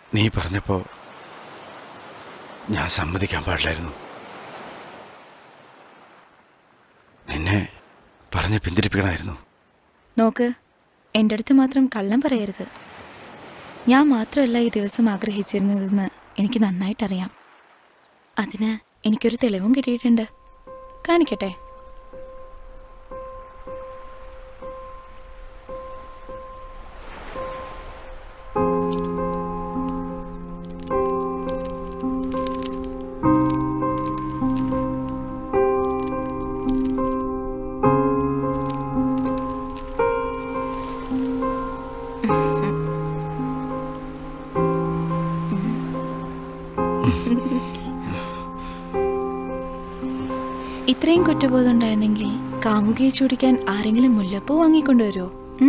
നീ പറഞ്ഞപ്പോൾ ഞാൻ സമ്മതിക്കാൻ പാടില്ലായിരുന്നു നിന്നെ പറഞ്ഞ് പിന്തിരിപ്പിക്കണമായിരുന്നു നോക്ക് എൻ്റെ അടുത്ത് മാത്രം കള്ളം പറയരുത് ഞാൻ മാത്രമല്ല ഈ ദിവസം ആഗ്രഹിച്ചിരുന്നതെന്ന് എനിക്ക് നന്നായിട്ടറിയാം അതിന് എനിക്കൊരു തെളിവും കിട്ടിയിട്ടുണ്ട് കാണിക്കട്ടെ ഇത്രയും കുറ്റബോധം ഉണ്ടായിരുന്നെങ്കിൽ കാമുകിയെ ചൂടിക്കാൻ ആരെങ്കിലും മുല്ലപ്പൂ വാങ്ങിക്കൊണ്ടുവരുമോ ഉം?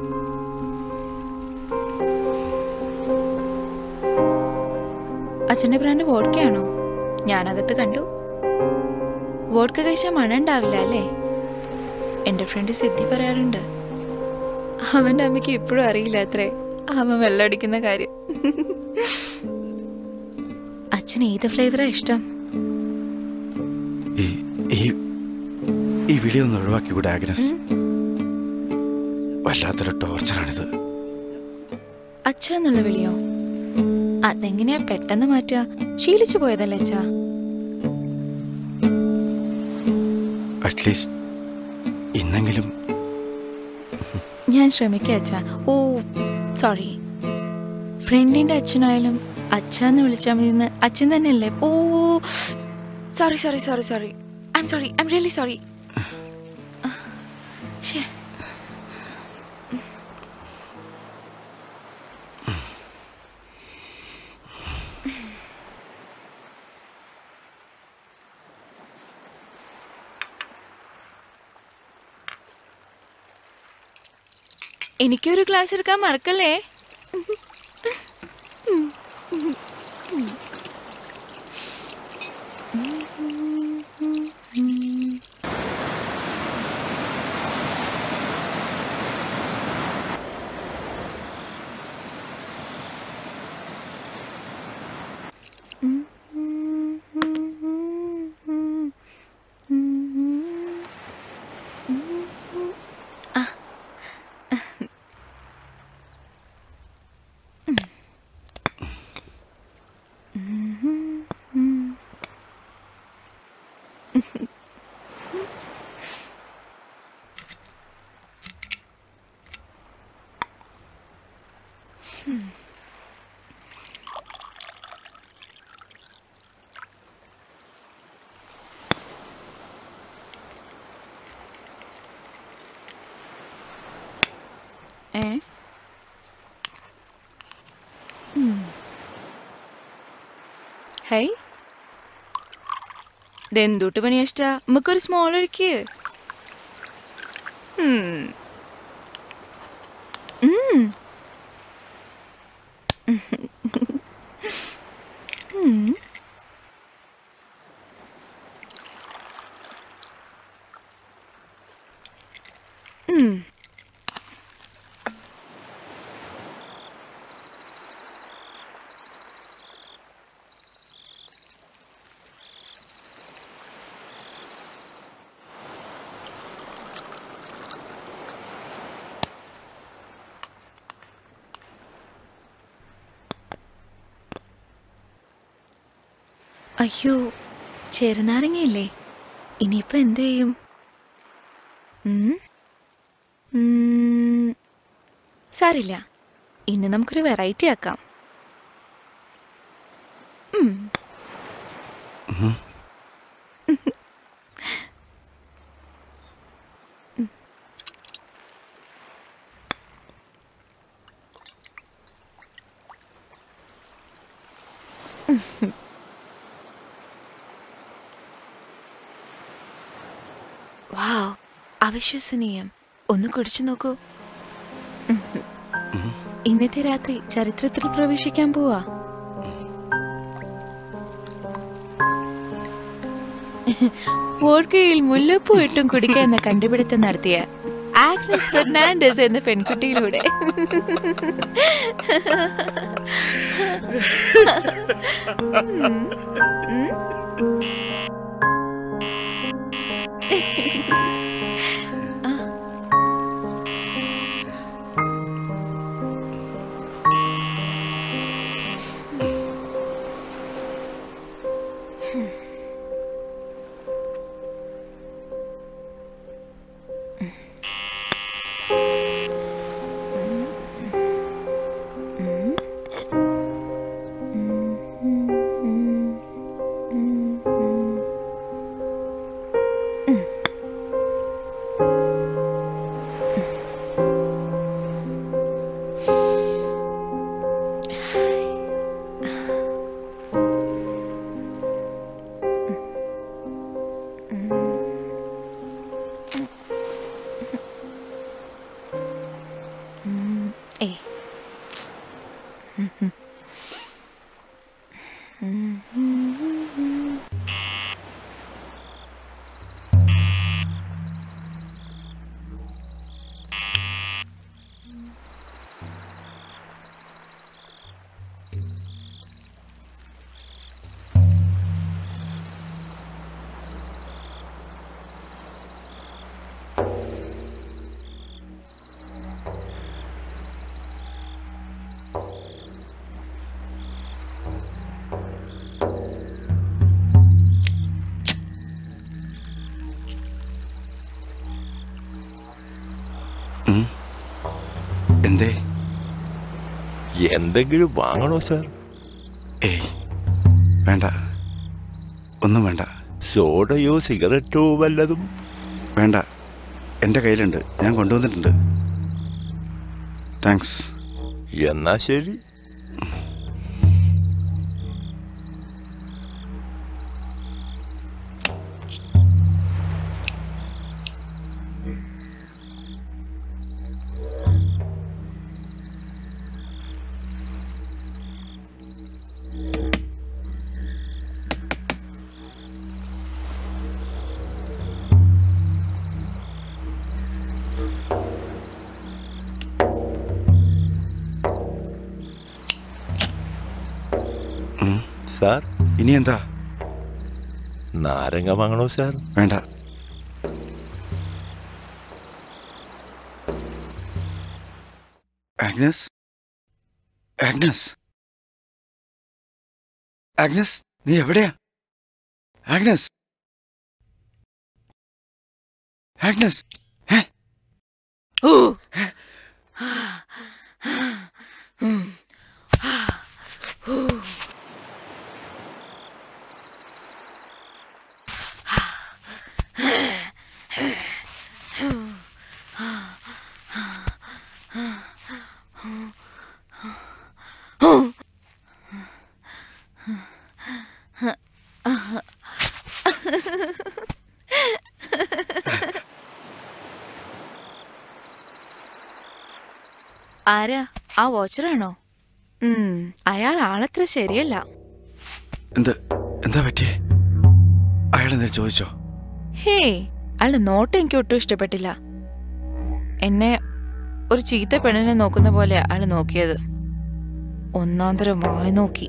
അച്ഛന്റെ ബ്രാൻഡ് വോഡ്ക്കയാണോ ഞാനകത്ത് കണ്ടു വോഡ്ക കഴിച്ചാൽ മണം ഉണ്ടാവില്ല അല്ലേ എന്റെ ഫ്രണ്ട് സിദ്ധി പറയാറുണ്ട് അവന്റെ അമ്മയ്ക്ക് ഇപ്പോഴും അറിയില്ല അത്രേ അവൻ വെള്ളമടിക്കുന്ന കാര്യം അച്ഛൻ ഏത് ഫ്ലേവറാ ഇഷ്ടം ഈ ഈ ഈ വിളി ഒന്ന് ഒഴിവാക്കിക്കൂടെ ആഗ്നസ് വല്ലാത്തൊരു ടോർച്ചറാണിത് അച്ഛ എന്നുള്ള വിളിയോ അതെങ്ങനെയാ പെട്ടെന്ന് മാറ്റുക ശീലിച്ചു പോയതല്ലേ അച്ഛാ അറ്റ്ലീസ്റ്റ് ഇന്നെങ്കിലും ഞാൻ ശ്രമിക്കാം അച്ഛാ ഓ സോറി ഫ്രണ്ടിന്റെ അച്ഛനായാലും അച്ഛ എന്ന് വിളിച്ചാൽ മതി എന്ന് അച്ഛൻ തന്നെയല്ലേ oh sorry sorry sorry sorry I'm sorry I'm really sorry എനിക്കൊരു ക്ലാസ് എടുക്കാൻ മറക്കല്ലേ ഏ ഹൈ ഇതെന്തൂട്ട് പണിയാ ഇഷ്ട നമുക്കൊരു സ്മോൾ ഒഴിക്ക് ഉം. ഉം. ഉം. ഉം. അയ്യോ ചെറുനാരങ്ങയില്ലേ ഇനിയിപ്പോ എന്ത് ചെയ്യും ഉം? ഉം, സാരില്ല ഇന്ന് നമുക്കൊരു വെറൈറ്റി ആക്കാം ഉം. വാവ് അവിശ്വസനീയം ഒന്ന് കുടിച്ചു നോക്കൂ ഉം. ഇന്നത്തെ രാത്രി ചരിത്രത്തിൽ പ്രവേശിക്കാൻ പോവാ വോഡ്കയിൽ മുല്ലപ്പൂ ഇട്ടും കുടിക്കുക എന്ന കണ്ടുപിടുത്തം നടത്തിയ ആഗ്നസ് ഫെർണാണ്ടസ് എന്ന പെൺകുട്ടിയിലൂടെ ഏ ഉം. എന്തേ എന്തെങ്കിലും വാങ്ങണോ സാർ ഏയ് വേണ്ട ഒന്നും വേണ്ട സോഡയോ സിഗരറ്റോ വല്ലതും വേണ്ട എൻ്റെ കയ്യിലുണ്ട് ഞാൻ കൊണ്ടുവന്നിട്ടുണ്ട് താങ്ക്സ് എന്നാ ശരി ഉം. സാർ ഇനി എന്താ നാരങ്ങ വാങ്ങണോ സാർ വേണ്ട ആഗ്നസ് ആഗ്നസ് ആഗ്നസ് നീ എവിടെയാ ആഗ്നസ് ആഗ്നസ് ഏ? ആരാ ആ വാച്ചറാണോ ഉം അയാൾ ആളത്ര ശരിയല്ല എന്ത് എന്താ പറ്റിയേ അയാൾ എന്തെങ്കിലും ചോദിച്ചോ ഹേ അയാളുടെ നോട്ടം എനിക്ക് ഒട്ടും ഇഷ്ടപ്പെട്ടില്ല എന്നെ ഒരു ചീത്ത പെണ്ണിനെ നോക്കുന്ന പോലെ അയാൾ നോക്കിയത് ഒന്നാന്തരമായി നോക്കി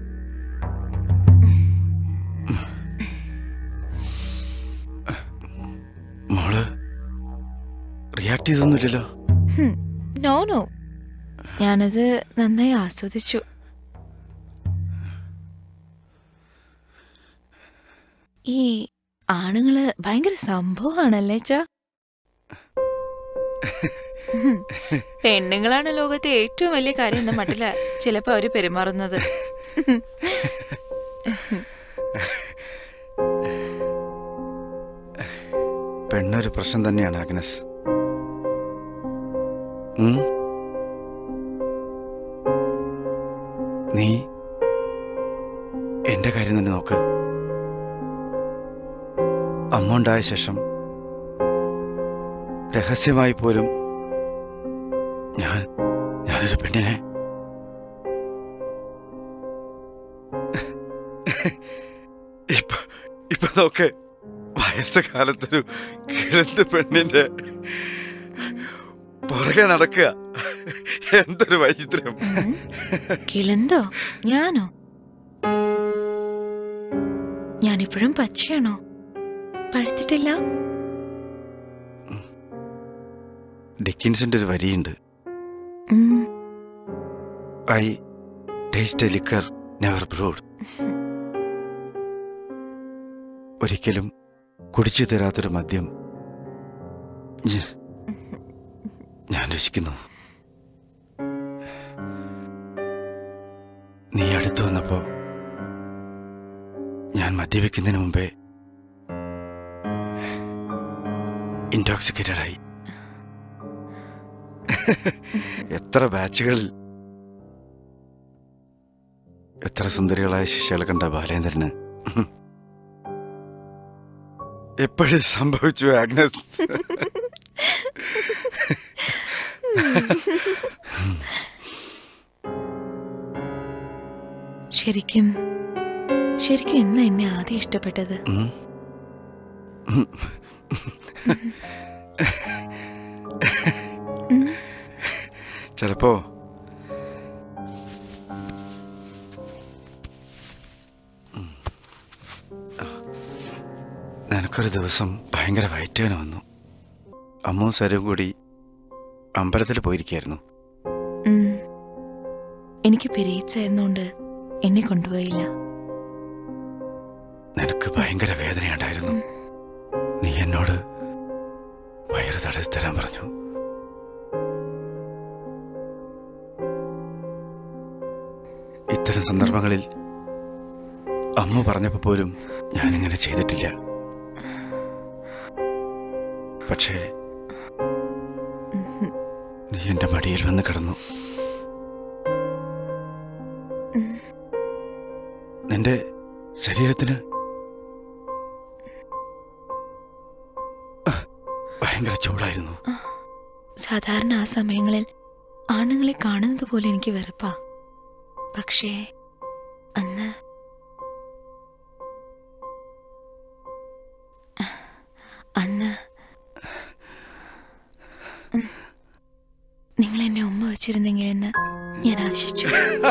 മോള് റിയാക്ട് ചെയ്തൊന്നുമില്ലല്ലോ ഹും, നോ നോ ഞാനത് നന്നായി ആസ്വദിച്ചു ഈ ആണുങ്ങള് ഭയങ്കര സംഭവമാണല്ലേ ചാ ഹും, പെണ്ണുങ്ങളാണ് ലോകത്തെ ഏറ്റവും വലിയ കാര്യം എന്ന മട്ടില ചിലപ്പോ അവര് പെരുമാറുന്നത് പെണ്ണൊരു പ്രശ്നം തന്നെയാണ് ആഗ്നസ് ഉം? നീ എന്റെ കാര്യം തന്നെ നോക്ക് അമ്മ ഉണ്ടായ ശേഷം രഹസ്യമായി പോലും ഞാൻ ഞാനൊരു പെണ്ണിനെ ഇപ്പൊ ഇപ്പൊ നോക്ക് വയസ്സകാലത്തൊരു കിഴന്ത് പെണ്ണിന്റെ പുറകെ നടക്കുക എന്തൊരു വൈചിത്രം ഉം. കിളന്തോ ഞാനോ ഞാനിപ്പോഴും പച്ചയാണോ പഴുത്തിട്ടില്ല ഡിക്കിൻസിന്റെ ഒരു വരിയുണ്ട് ഉം. I taste a liquor never brewed ഒരിക്കലും കുടിച്ചു തരാത്തൊരു മദ്യം ഞ- ഞാൻ രുചിക്കുന്നു നീ അടുത്ത് വന്നപ്പോ ഞാൻ മദ്യപിക്കുന്നതിന് മുമ്പേ ഇൻടോക്സിക്കേറ്റഡ് ആയി എത്ര ബാച്ചുകളിൽ എത്ര സുന്ദരികളായ ശിഷ്യകളെ കണ്ട ബാലേന്ദ്രന് എപ്പോഴും സംഭവിച്ചു ആഗ്നസ് ശരിക്കും ശരിക്കും എന്നാ എന്നെ ആദ്യം ഇഷ്ടപ്പെട്ടത് ഉം. ഉം. ചിലപ്പോ ഉം. ആ. നിനക്കൊരു ദിവസം ഭയങ്കര വയറ്റുവേന വന്നു അമ്മവും സരവും കൂടി അമ്പലത്തിൽ പോയിരിക്കായിരുന്നു ഉം. എനിക്ക് periods ആയിരുന്നോണ്ട് എന്നെ കൊണ്ടുപോയില്ല നിനക്ക് ഭയങ്കര വേദനയുണ്ടായിരുന്നു നീ എന്നോട് വയറ് തടവി തരാൻ പറഞ്ഞു ഇത്തരം സന്ദർഭങ്ങളിൽ അമ്മ പറഞ്ഞപ്പോ പോലും ഞാനിങ്ങനെ ചെയ്തിട്ടില്ല പക്ഷേ നീ എന്റെ മടിയിൽ വന്ന് കിടന്നു ഉം. നിന്റെ ശരീരത്തിന് അഹ്, ഭയങ്കര ചൂടായിരുന്നു സാധാരണ ആ സമയങ്ങളിൽ ആണുങ്ങളെ കാണുന്നത് പോലെ എനിക്ക് വെറുപ്പാ പക്ഷേ അന്ന് അന്ന് ഉം, നിങ്ങൾ എന്നെ ഉമ്മ വെച്ചിരുന്നെങ്കിലെന്ന് ഞാൻ ആശിച്ചു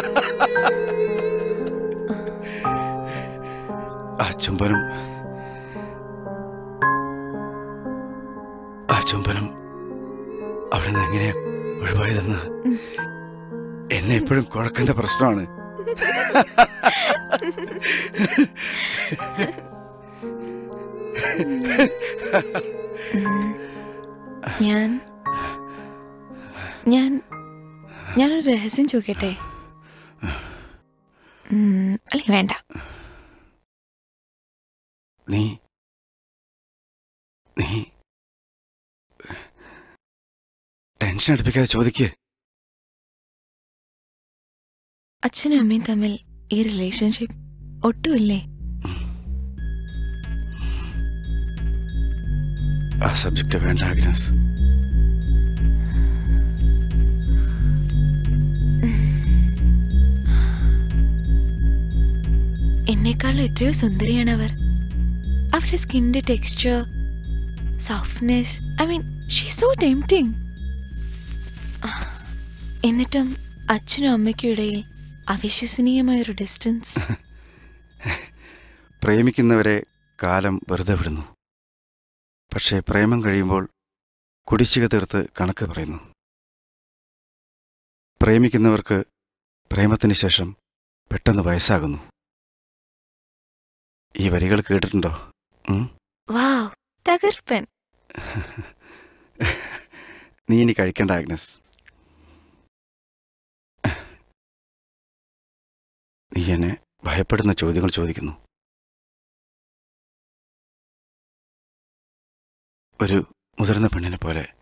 ആ ചുംബനം ആ ചുംബനം അവിടെ നിന്ന് എങ്ങനെയാ ഒഴിവായതെന്ന് ഉം. എന്നെ എപ്പോഴും കുഴക്കുന്ന പ്രശ്നമാണ് ഉം. ഞാൻ ഞാൻ ഞാനൊരു രഹസ്യം ചോദിക്കട്ടെ ഉം, അല്ലെങ്കിൽ വേണ്ട നീ നീ ടെൻഷൻ അടുപ്പിക്കാതെ ചോദിക്കേ അച്ഛനും അമ്മയും തമ്മിൽ ഈ റിലേഷൻഷിപ്പ് ഒട്ടുമില്ലേ ആ സബ്ജക്റ്റ് വേണ്ട ആഗ്നസ് എന്നെക്കാളും എത്രയോ സുന്ദരിയാണ് അവർ അവരുടെ സ്കിന്നിന്റെ texture softness I mean she so tempting എന്നിട്ടും അച്ഛനും അമ്മയ്ക്കും ഇടയിൽ അവിശ്വസനീയമായ ഒരു ഡിസ്റ്റൻസ് പ്രേമിക്കുന്നവരെ കാലം വെറുതെ വിടുന്നു പക്ഷേ പ്രേമം കഴിയുമ്പോൾ കുടിശ്ശിക തീർത്ത് കണക്ക് പറയുന്നു പ്രേമിക്കുന്നവർക്ക് പ്രേമത്തിന് ശേഷം പെട്ടെന്ന് വയസ്സാകുന്നു ഈ വരികൾ കേട്ടിട്ടുണ്ടോ ഉം? വാവ് തകർപ്പൻ നീ ഇനി കഴിക്കേണ്ട ആഗ്നസ് നീ എന്നെ ഭയപ്പെടുന്ന ചോദ്യങ്ങൾ ചോദിക്കുന്നു ഒരു മുതിർന്ന പെണ്ണിനെ പോലെ